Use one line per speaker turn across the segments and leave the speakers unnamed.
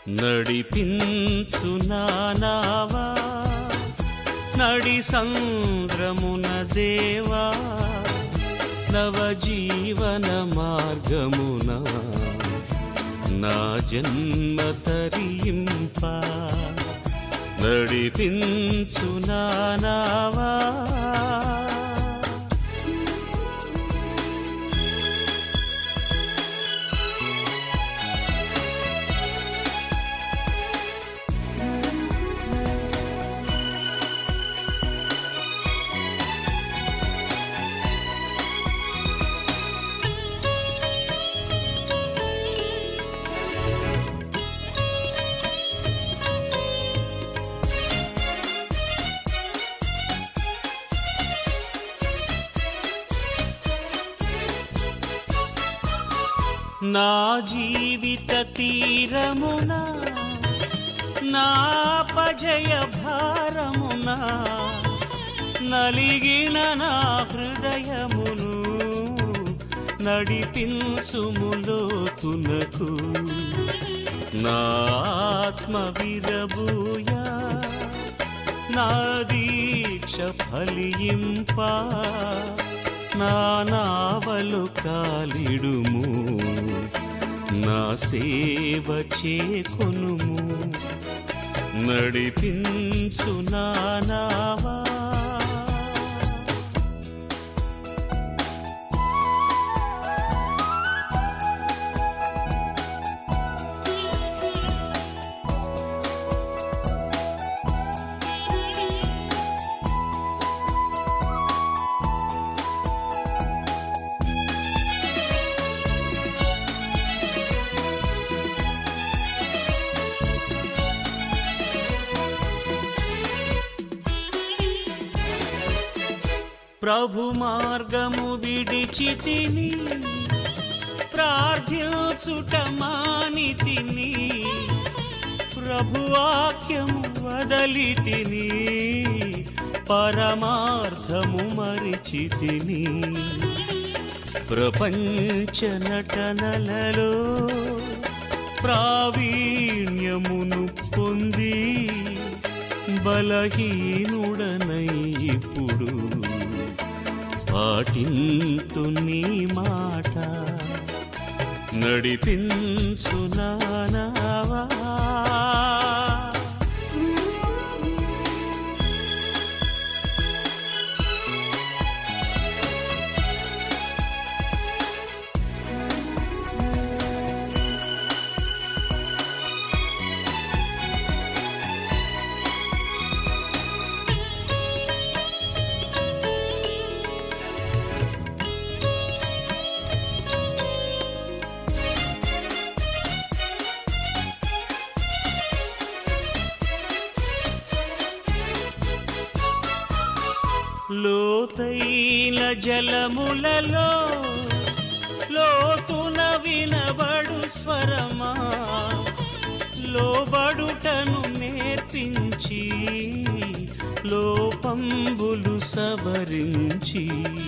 నడిపించు నానావా నడి సంద్రమున దేవా నవ జీవన మార్గమున నా జన్మ తరింప నడిపించు నానావా నా జీవిత తీరమున నా పజయ భారమున నలిగిన నా హృదయమును నడిపించుములోతునకు నా ఆత్మ విరబూయా నా దీక్ష ఫలింప నా నావలు కాలిడుము నా సేవ చేకొనుము నడిపించు నా నావా ప్రభు మార్గము విడిచితిని ప్రార్థించుట మానితిని ప్రభు వాక్యము వదలితిని పరమార్థము మరిచితిని ప్రపంచ నటనలలో ప్రావీణ్యమును పొంది బలహీనుడనై ఇప్పుడు పాటింతు నీ మాట నడిపించు నానావా లోతైన జలములలో లోతున వినబడు స్వరమా లోబడుటను నేర్పించి లోపంబులు సవరించి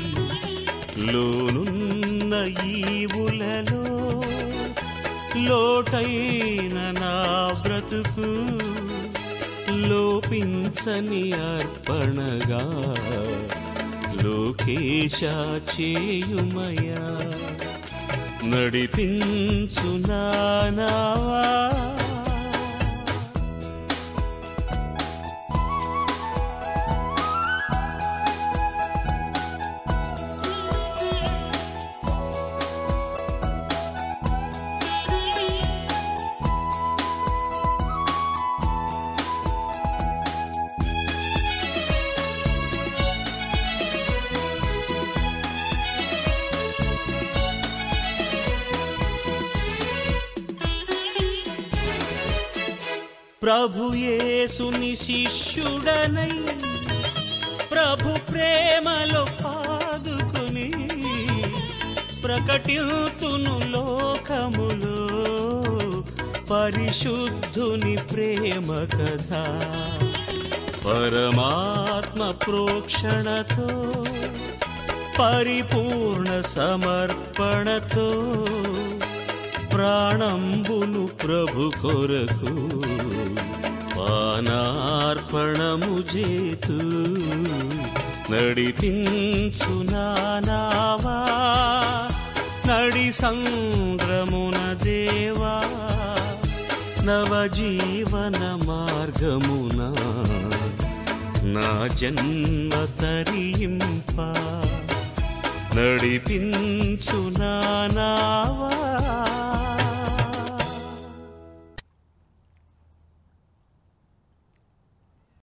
లోనున్న ఈవులలో లోటైన నా బ్రతుకు లోపించని అర్పణగా లోకేశ చేయుమయా నడిపించు నానావా ప్రభు యేసుని శిష్యుడనై ప్రభు ప్రేమలో పాదుకుని ప్రకటితును లోకములో పరిశుద్ధుని ప్రేమ కథ పరమాత్మ ప్రోక్షణతో పరిపూర్ణ సమర్పణతో ప్రాణంబును ప్రభు కొరకు పానార్పణము చేతు నడిపించు నానావా నడి సంద్రమున దేవా నవజీవన మార్గమున నా జన్మ తరింప నడిపించు నానావా